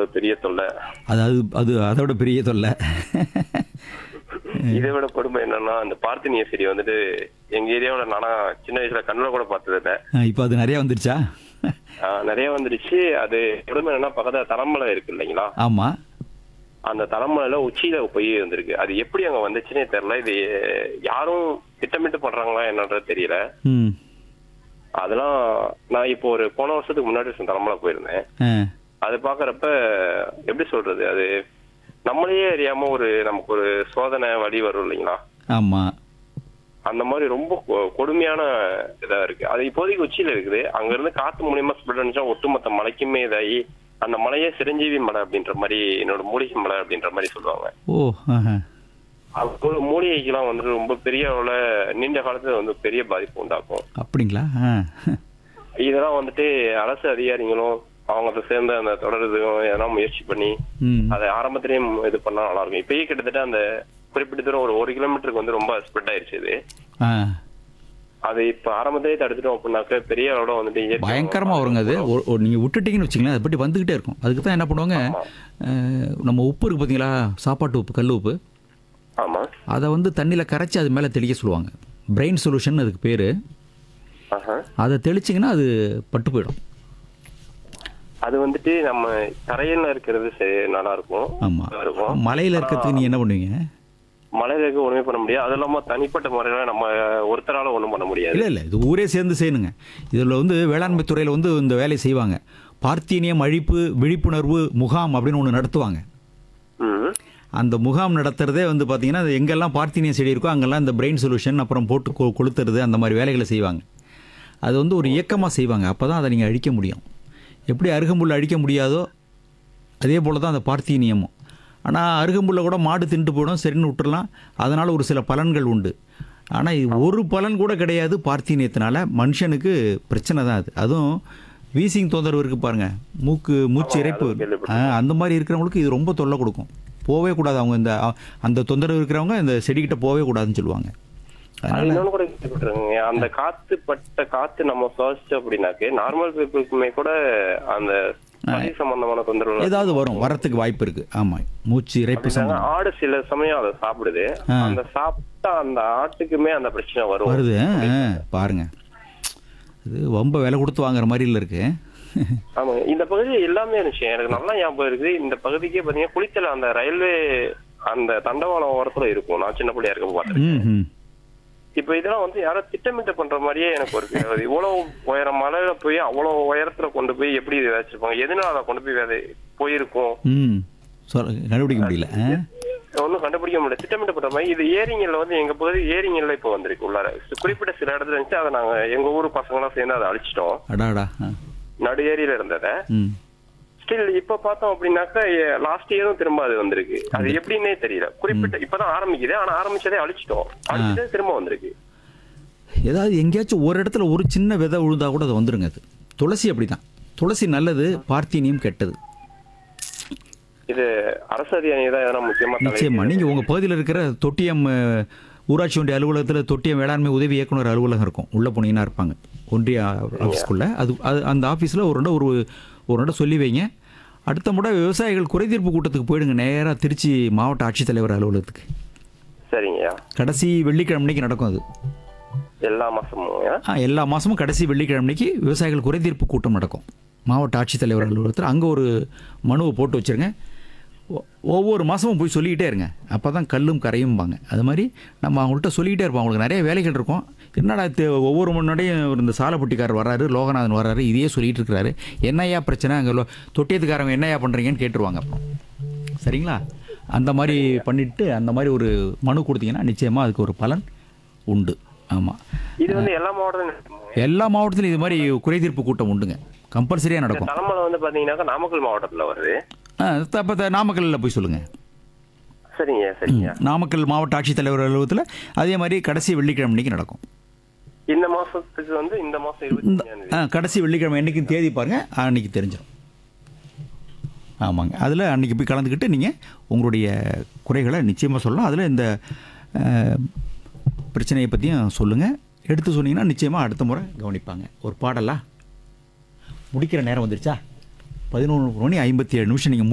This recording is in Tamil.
ஒரு பெரிய தொல்லை அது அது அது அதோட பெரிய தொல்லை இதை விட கொடுமை என்னன்னா அந்த பார்த்தினிய செடி வந்துட்டு எங்க ஏரியாவுல நானா சின்ன வயசுல கண்ணுல கூட பார்த்தது இல்ல இப்போ அது நிறைய வந்துருச்சா ஆஹ் நிறைய வந்துருச்சு அது கொடுமை என்னன்னா பக்கத்துல தலைமலை இருக்கு இல்லைங்களா ஆமாம் அந்த தலைமலையில உச்சியில போய் வந்திருக்கு அது எப்படி அங்க வந்துச்சுன்னே தெரியல இது யாரும் திட்டமிட்டு பண்றாங்களா என்னன்றது தெரியல ம் அதெல்லாம் நான் இப்போ ஒரு போன வருஷத்துக்கு முன்னாடி தலைமலை போயிருந்தேன் ஆ அது பாக்குறப்ப எப்படி சொல்றது அது நம்மளையே அறியாம ஒரு நமக்கு ஒரு சோதனை வழி வரும் இல்லைங்களா ஆமாம் அந்த மாதிரி ரொம்ப கொ- கொடுமையான இதா இருக்கு அது இப்போதைக்கு உச்சியில இருக்குது அங்க இருந்து காத்து மூலியமா ஸ்ப்ரெட் அடிச்சா ஒட்டுமொத்த மலைக்குமே இதாகி அந்த மலையே சிரஞ்சீவி மலை அப்படின்ற மாதிரி என்னோட மூலிகை மலை அப்படின்ற மாதிரி சொல்லுவாங்க ஓ ஆஹா அது ஒரு மூலிகைக்கெல்லாம் வந்து ரொம்ப பெரிய அளவுல நீண்ட காலத்துல வந்து பெரிய பாதிப்பு உண்டாக்கும் அப்படிங்களா ஆ இதெல்லாம் வந்துட்டு அரசு அதிகாரிகளும் அவங்க சேர்ந்த அந்த தொடர்றதும் எதனா முயற்சி பண்ணி ம் அதை ஆரம்பத்திலேயே இது பண்ணா நல்லா இருக்கும் இப்பயே கிட்டத்தட்ட அந்த குறிப்பிட்ட தூரம் ஒரு ஒரு கிலோமீட்டருக்கு வந்து ரொம்ப ஸ்ப்ரெட் ஆயிருச்சு இது ஆ அது இப்ப ஆரம்பத்திலேயே தடுத்துட்டோம் அப்படின்னாக்க பெரிய அளவுல வந்துட்டு இயற்கை பயங்கரமாக வருங்க அது ஒரு- ஒரு நீங்கள் விட்டுட்டீங்கன்னு வச்சிங்களேன் அது பற்றி வந்துக்கிட்டே இருக்கும் அதுக்கு தான் என்ன பண்ணுவாங்க அஹ், நம்ம உப்பு இருக்குது பார்த்தீங்களா சாப்பாட்டு உப்பு கல் உப்பு ஆமா அதை வந்து தண்ணியில் கரைச்சி அது மேலே தெளிக்க சொல்லுவாங்க பிரெயின் சொல்யூஷன் அதுக்கு பேர் ஆஹா. அதை தெளிச்சிங்கன்னா அது பட்டு போயிடும் அது வந்துட்டு நம்ம தரையில இருக்கிறது சரி- நல்லா இருக்கும் ஆமாம் நல்லா இருக்கும் மலையில் இருக்கிறதுக்கு நீ என்ன பண்ணுவீங்க மலையில இருக்க ஒண்ணுமே பண்ண முடியாது அது இல்லாம தனிப்பட்ட முறையில நம்ம ஒருத்தரால ஒண்ணும் பண்ண முடியாது இல்லை இல்லை இது ஊரே சேர்ந்து செய்யணுங்க இதில் வந்து வேளாண்மை துறையில் வந்து இந்த வேலையை செய்வாங்க பார்த்தீனியம் அழிப்பு விழிப்புணர்வு முகாம் அப்படின்னு ஒன்று நடத்துவாங்க ம். அந்த முகாம் நடத்துறதே வந்து பார்த்தீங்கன்னா அது எங்கெல்லாம் பார்த்தீனியம் செடி இருக்கோ அங்கெல்லாம் இந்த பிரெயின் சொல்யூஷன் அப்புறம் போட்டு கொ- கொளுத்துறது அந்த மாதிரி வேலைகளை செய்வாங்க அது வந்து ஒரு இயக்கமாக செய்வாங்க அப்போ தான் அதை நீங்கள் அழிக்க முடியும் எப்படி அருகம்புல் அழிக்க முடியாதோ அதே போல் தான் அந்த பார்த்தீனியமும் ஆனால் அருகம்புல்லை கூட மாடு தின்ட்டு போயிடும் சரின்னு விட்டுறலாம் அதனால் ஒரு சில பலன்கள் உண்டு ஆனால் இது ஒரு பலன் கூட கிடையாது பார்த்தீனியத்தினால மனுஷனுக்கு பிரச்சனை தான் அது அதுவும் வீசிங் தொந்தரவு இருக்குது பாருங்க மூக்கு மூச்சு இறைப்பு ஆ, அந்த மாதிரி இருக்கிறவங்களுக்கு இது ரொம்ப தொல்லை கொடுக்கும் போவே கூடாது அவங்க இந்த அ- அந்த தொந்தரவு இருக்கிறவங்க இந்த செடிக்கிட்ட போவே கூடாதுன்னு சொல்லுவாங்க அது இன்னொன்னு கூட கேள்விப்பட்டிருக்கேங்க அந்த காத்து பட்ட காத்து நம்ம சுவாசிச்சோம் அப்படின்னாக்க நார்மல் பீப்புளுக்குமே கூட அந்த சளி சம்பந்தமான தொந்தரவு ஏதாவது வரும் வரத்துக்கு வாய்ப்பு இருக்கு ஆமாம் மூச்சு இறைப்பு சம்பந்தம் ஆடு சில சமயம் அதை சாப்பிடுது அந்த சாப்பிட்டா அந்த ஆட்டுக்குமே அந்த பிரச்சனை வரும் வருது ஆ, ஆ, பாருங்க இது ரொம்ப விலை கொடுத்து வாங்குற மாதிரி இல்லை இருக்கு ஆமா இந்த பகுதி எல்லாமே இருந்துச்சு எனக்கு நல்லா ஞாபகம் இருக்குது இந்த பகுதிக்கே பாத்தீங்கன்னா குளித்தல அந்த ரயில்வே அந்த தண்டவாளம் ஓரத்துல இருக்கும் நான் சின்ன பிள்ளையா இருக்க பாத்துருக்கேன் ம் ம் இப்ப இதெல்லாம் வந்து யாரோ திட்டமிட்டு பண்ற மாதிரியே எனக்கு ஒரு feel ஆகுது. இவ்வளவு உயரம் மலையில போய் அவ்வளவு உயரத்துல கொண்டு போய் எப்படி இதை வச்சிருப்பாங்க எதனால அதை கொண்டு போய் விதை போயிருக்கும் ம் சொல் கண்டுபிடிக்க முடியல ஆ? ஒன்றும் கண்டுபிடிக்க முடியல திட்டமிட்டப்பட்ட மாதிரி இது ஏரிங்கல்ல வந்து எங்க பகுதி ஏரிங்கல்ல இப்ப வந்திருக்கு உள்ளார குறிப்பிட்ட சில இடத்துல இருந்துச்சு அதை நாங்க எங்க ஊர் பசங்களாம் சேர்ந்து அதை அழிச்சிட்டோம் அடாடா ஆ. நடு ஏரியில இருந்ததை ம் ஸ்டில் இப்ப பார்த்தோம் அப்படின்னாக்கா லாஸ்ட் இயரும் திரும்ப அது வந்திருக்கு அது எப்படின்னே தெரியல குறிப்பிட்ட இப்பதான் ஆரம்பிக்குது ஆனா ஆரம்பிச்சதே அழிச்சிட்டோம் அழிச்சதே திரும்ப வந்திருக்கு ஏதாவது எங்கேயாச்சும் ஒரு இடத்துல ஒரு சின்ன விதை உழுந்தா கூட அது வந்துருங்க அது துளசி அப்படிதான் துளசி நல்லது பார்த்தீனியம் கெட்டது இது அரசு அதிகாரி தான் எதனா முக்கியமா தலை- நிச்சயமா நீங்கள் உங்கள் பகுதியில் இருக்கிற தொட்டியம் அஹ், ஊராட்சி ஒன்றிய அலுவலகத்தில் தொட்டியம் வேளாண்மை உதவி இயக்குனர் அலுவலகம் இருக்கும் உள்ளே போனீங்கன்னா இருப்பாங்க ஒன்றிய ஆஃபீஸ்க்குள்ளே அது அது அந்த ஆஃபீஸில் ஒரு இடம் ஒரு ஒரு இடம் சொல்லி வைங்க அடுத்த முறை விவசாயிகள் குறைதீர்ப்பு கூட்டத்துக்கு போயிடுங்க நேராக திருச்சி மாவட்ட ஆட்சித்தலைவர் அலுவலகத்துக்கு சரிங்கய்யா கடைசி வெள்ளிக்கிழமைக்கு நடக்கும் அது எல்லா மாசமும் ஆ, எல்லா மாதமும் கடைசி வெள்ளிக்கிழமைக்கு விவசாயிகள் குறைதீர்ப்பு கூட்டம் நடக்கும் மாவட்ட ஆட்சித்தலைவர் அலுவலகத்தில் அங்கே ஒரு மனுவை போட்டு வச்சுருங்க ஒ- ஒவ்வொரு மாதமும் போய் சொல்லிக்கிட்டே இருங்க அப்போ தான் கல்லும் கரையும்பாங்க அது மாதிரி நம்ம அவங்கள்ட்ட சொல்லிக்கிட்டே இருப்போம் அவங்களுக்கு நிறைய வேலைகள் இருக்கும் என்னடா இது ஒவ்வொரு முன்னாடியும் இந்த சாலப்பட்டிக்காரர் வராரு லோகநாதன் வராரு இதையே சொல்லிட்டு இருக்கிறாரு என்னையா பிரச்சனை அங்கே தொட்டியத்துக்காரங்க என்னையா பண்ணுறீங்கன்னு கேட்டுருவாங்க அப்புறம் சரிங்களா அந்த மாதிரி பண்ணிட்டு அந்த மாதிரி ஒரு மனு கொடுத்தீங்கன்னா நிச்சயமாக அதுக்கு ஒரு பலன் உண்டு ஆமாம் இது வந்து எல்லா மாவட்டத்திலும் எல்லா மாவட்டத்திலும் இது மாதிரி குறைதீர்ப்பு கூட்டம் உண்டுங்க கம்பல்சரியாக நடக்கும் தலைமலை வந்து பாத்தீங்கன்னாக்கா நாமக்கல் மாவட்டத்துல வருது அப்போ நாமக்கல்லில் போய் சொல்லுங்கள் சரிங்க சரிங்க நாமக்கல் மாவட்ட ஆட்சித்தலைவர் அலுவலகத்தில் அதே மாதிரி கடைசி வெள்ளிக்கிழமை அன்னைக்கு நடக்கும் இந்த மாசத்துக்கு வந்து இந்த மாசம் இருபத்தி அஞ்சாம் தேதி ஆ, கடைசி வெள்ளிக்கிழமை என்னைக்கு தேதி பாருங்க அன்னைக்கு தெரிஞ்சிடும் ஆமாங்க அதில் அன்னைக்கு போய் கலந்துக்கிட்டு நீங்கள் உங்களுடைய குறைகளை நிச்சயமாக சொல்லலாம் அதில் இந்த அஹ், பிரச்சனையை பற்றியும் சொல்லுங்கள் எடுத்து சொன்னீங்கன்னா நிச்சயமாக அடுத்த முறை கவனிப்பாங்க ஒரு பாடலா முடிக்கிற நேரம் வந்துருச்சா பதினொன்று மணி ஐம்பத்தி ஏழு நிமிஷம் நீங்கள்